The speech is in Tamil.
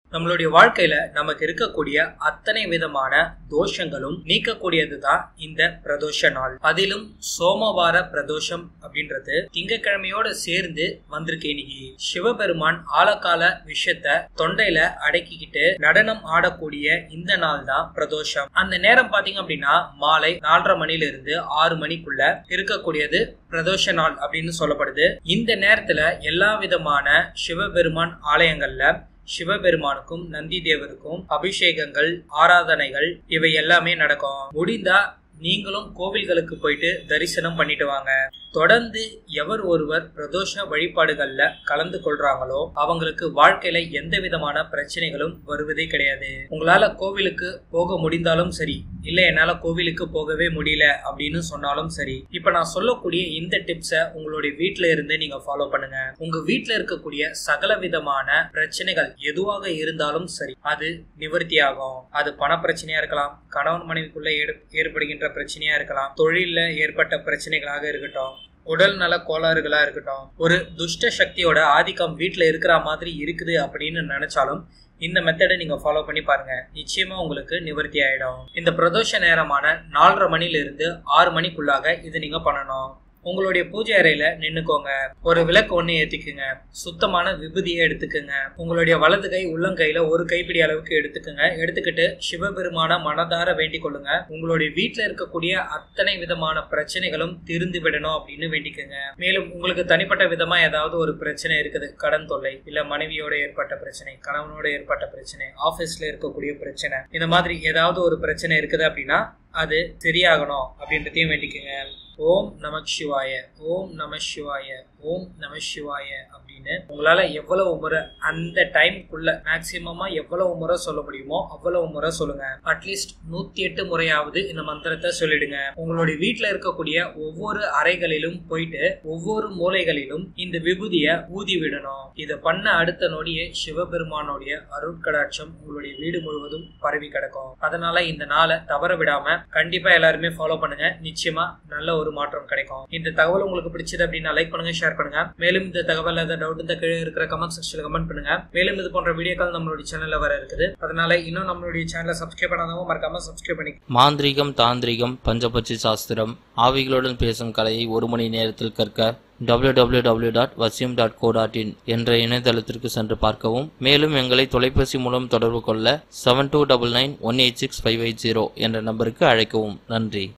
நம்மளுடைய வாழ்க்கையில நமக்கு இருக்கக்கூடிய அத்தனை விதமான தோஷங்களும் நீக்கக்கூடியதுதான் இந்த பிரதோஷ நாள் அதிலும் சோமவார பிரதோஷம் அப்படின்றது திங்கக்கிழமையோட சேர்ந்து வந்திருக்கு இன்னைக்கு சிவபெருமான் ஆழகால விஷயத்த தொண்டையில அடக்கிக்கிட்டு நடனம் ஆடக்கூடிய இந்த நாள் தான் பிரதோஷம் அந்த நேரம் பாத்தீங்க அப்படின்னா மாலை நாலரை மணில இருந்து ஆறு மணிக்குள்ள இருக்கக்கூடியது பிரதோஷ நாள் அப்படின்னு சொல்லப்படுது இந்த நேரத்துல எல்லா விதமான சிவபெருமான் ஆலயங்கள்ல சிவபெருமானுக்கும் நந்தி தேவருக்கும் அபிஷேகங்கள் ஆராதனைகள் இவை எல்லாமே நடக்கும் முடிந்தா நீங்களும் கோவில்களுக்கு போயிட்டு தரிசனம் பண்ணிட்டு வாங்க தொடர்ந்து எவர் ஒருவர் பிரதோஷ வழிபாடுகள்ல கலந்து கொள்றாங்களோ அவங்களுக்கு வாழ்க்கையில எந்த விதமான பிரச்சனைகளும் வருவதே கிடையாது உங்களால கோவிலுக்கு போக முடிந்தாலும் சரி இல்ல என்னால கோவிலுக்கு போகவே முடியல அப்படின்னு சொன்னாலும் சரி இப்ப நான் சொல்லக்கூடிய இந்த டிப்ஸை உங்களுடைய வீட்ல இருந்து நீங்க ஃபாலோ பண்ணுங்க உங்க வீட்ல இருக்கக்கூடிய சகல விதமான பிரச்சனைகள் எதுவாக இருந்தாலும் சரி அது நிவர்த்தி ஆகும் அது பண பிரச்சனையா இருக்கலாம் கணவன் மனைவிக்குள்ள ஏற்படுகின்ற பிரச்சனையா இருக்கலாம் தொழில ஏற்பட்ட பிரச்சனைகளாக இருக்கட்டும் உடல் நல கோளாறுகளா இருக்கட்டும் ஒரு துஷ்ட சக்தியோட ஆதிக்கம் வீட்டுல இருக்கிற மாதிரி இருக்குது அப்படின்னு நினைச்சாலும் இந்த மெத்தடை நீங்க ஃபாலோ பண்ணி பாருங்க நிச்சயமா உங்களுக்கு நிவர்த்தி ஆயிடும் இந்த பிரதோஷ நேரமான நாலரை மணில இருந்து ஆறு மணிக்குள்ளாக இது நீங்க பண்ணணும் உங்களுடைய பூஜை அறையில நின்னுக்கோங்க ஒரு விளக்கு ஒண்ணு ஏத்திக்குங்க சுத்தமான விபூதியை எடுத்துக்குங்க உங்களுடைய வலது கை உள்ளங்கையில ஒரு கைப்பிடி அளவுக்கு எடுத்துக்குங்க எடுத்துக்கிட்டு சிவபெருமான மனதார வேண்டிக் கொள்ளுங்க உங்களுடைய வீட்டுல இருக்கக்கூடிய அத்தனை விதமான பிரச்சனைகளும் தீர்ந்து விடணும் அப்படின்னு வேண்டிக்குங்க மேலும் உங்களுக்கு தனிப்பட்ட விதமா ஏதாவது ஒரு பிரச்சனை இருக்குது கடன் தொல்லை இல்ல மனைவியோட ஏற்பட்ட பிரச்சனை கணவனோட ஏற்பட்ட பிரச்சனை ஆபீஸ்ல இருக்கக்கூடிய பிரச்சனை இந்த மாதிரி ஏதாவது ஒரு பிரச்சனை இருக்குது அப்படின்னா அது சரியாகணும் அப்படின்றதையும் வேண்டிக்குங்க ஓம் நம சிவாய ஓம் நம சிவாய ஓம் நம சிவாய அப்படின்னு உங்களால எவ்வளவு முறை அந்த டைம்குள்ள மேக்சிமமா எவ்வளவு முறை சொல்ல முடியுமோ அவ்வளவு முறை சொல்லுங்க அட்லீஸ்ட் நூத்தி எட்டு முறையாவது இந்த மந்திரத்தை சொல்லிடுங்க உங்களுடைய வீட்டுல இருக்கக்கூடிய ஒவ்வொரு அறைகளிலும் போயிட்டு ஒவ்வொரு மூலைகளிலும் இந்த விபூதிய ஊதி விடணும் இதை பண்ண அடுத்த நொடியே சிவபெருமானுடைய அருட்கடாட்சம் உங்களுடைய வீடு முழுவதும் பரவி கிடக்கும் அதனால இந்த நாளை தவற விடாம கண்டிப்பா எல்லாருமே ஃபாலோ பண்ணுங்க நிச்சயமா நல்ல ஒரு மாற்றம் கிடைக்கும் இந்த தகவல் உங்களுக்கு பிடிச்சது அப்படின்னா லைக் பண்ணுங்க ஷேர் பண்ணுங்க மேலும் இந்த தகவல் ஏதாவது டவுட் இந்த கீழே இருக்கிற கமெண்ட் செக்ஷன்ல கமெண்ட் பண்ணுங்க மேலும் இது போன்ற வீடியோக்கள் நம்மளுடைய சேனல்ல வர இருக்குது அதனால இன்னும் நம்மளுடைய சேனலை சப்ஸ்கிரைப் பண்ணாதவங்க மறக்காம சப்ஸ்கிரைப் பண்ணி மாந்திரிகம் தாந்திரிகம் பஞ்சபட்சி சாஸ்திரம் ஆவிகளுடன் பேசும் கலையை ஒரு மணி நேரத்தில் கற்க www.vasyum.co.in டாட் வசியம் டாட் கோ டாட் இன் என்ற இணையதளத்திற்கு சென்று பார்க்கவும் மேலும் எங்களை தொலைபேசி மூலம் தொடர்பு கொள்ள seven two double nine one eight six five eight zero என்ற நம்பருக்கு அழைக்கவும் நன்றி